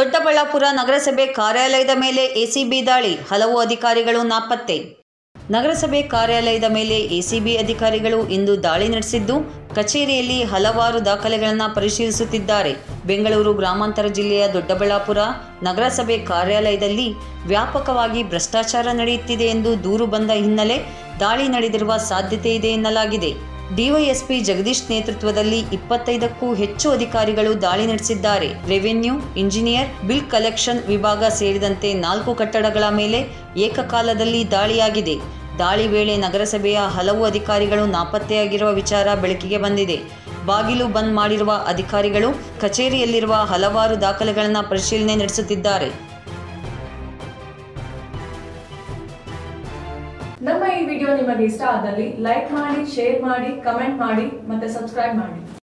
ದೊಡ್ಡಬಳ್ಳಾಪುರ ನಗರಸಭೆ ಕಾರ್ಯಾಲಯದ ಮೇಲೆ ಎಸಿಬಿ ದಾಳಿ ಹಲವು ಅಧಿಕಾರಿಗಳು ನಾಪತ್ತೆ ನಗರಸಭೆ ಕಾರ್ಯಾಲಯದ ಮೇಲೆ ಎಸಿಬಿ ಅಧಿಕಾರಿಗಳು ಇಂದು ದಾಳಿ ನಡೆಸಿದ್ದು ಕಚೇರಿಯಲ್ಲಿ ಹಲವಾರು ದಾಖಲೆಗಳನ್ನು ಪರಿಶೀಲಿಸುತ್ತಿದ್ದಾರೆ ಬೆಂಗಳೂರು ಗ್ರಾಮಾಂತರ ಜಿಲ್ಲೆಯ ದೊಡ್ಡಬಳ್ಳಾಪುರ ನಗರಸಭೆ ಕಾರ್ಯಾಲಯದಲ್ಲಿ ವ್ಯಾಪಕವಾಗಿ ಭ್ರಷ್ಟಾಚಾರ ನಡೆಯುತ್ತಿದೆ ಎಂದು ದೂರು ಬಂದ ಹಿನ್ನೆಲೆ ದಾಳಿ ನಡೆದಿರುವ ಸಾಧ್ಯತೆ ಇದೆ ಎನ್ನಲಾಗಿದೆ ಡಿವೈಎಸ್ಪಿ ಜಗದೀಶ್ ನೇತೃತ್ವದಲ್ಲಿ ಇಪ್ಪತ್ತೈದಕ್ಕೂ ಹೆಚ್ಚು ಅಧಿಕಾರಿಗಳು ದಾಳಿ ನಡೆಸಿದ್ದಾರೆ ರೆವೆನ್ಯೂ ಇಂಜಿನಿಯರ್ ಬಿಲ್ ಕಲೆಕ್ಷನ್ ವಿಭಾಗ ಸೇರಿದಂತೆ ನಾಲ್ಕು ಕಟ್ಟಡಗಳ ಮೇಲೆ ಏಕಕಾಲದಲ್ಲಿ ದಾಳಿಯಾಗಿದೆ ದಾಳಿ ವೇಳೆ ನಗರಸಭೆಯ ಹಲವು ಅಧಿಕಾರಿಗಳು ನಾಪತ್ತೆಯಾಗಿರುವ ವಿಚಾರ ಬೆಳಕಿಗೆ ಬಂದಿದೆ ಬಾಗಿಲು ಬಂದ್ ಮಾಡಿರುವ ಅಧಿಕಾರಿಗಳು ಕಚೇರಿಯಲ್ಲಿರುವ ಹಲವಾರು ದಾಖಲೆಗಳನ್ನು ಪರಿಶೀಲನೆ ನಡೆಸುತ್ತಿದ್ದಾರೆ ನಮ್ಮ ಈ ವಿಡಿಯೋ ನಿಮಗೆ ಇಷ್ಟ ಆದಲ್ಲಿ ಲೈಕ್ ಮಾಡಿ ಶೇರ್ ಮಾಡಿ ಕಮೆಂಟ್ ಮಾಡಿ ಮತ್ತೆ ಸಬ್ಸ್ಕ್ರೈಬ್ ಮಾಡಿ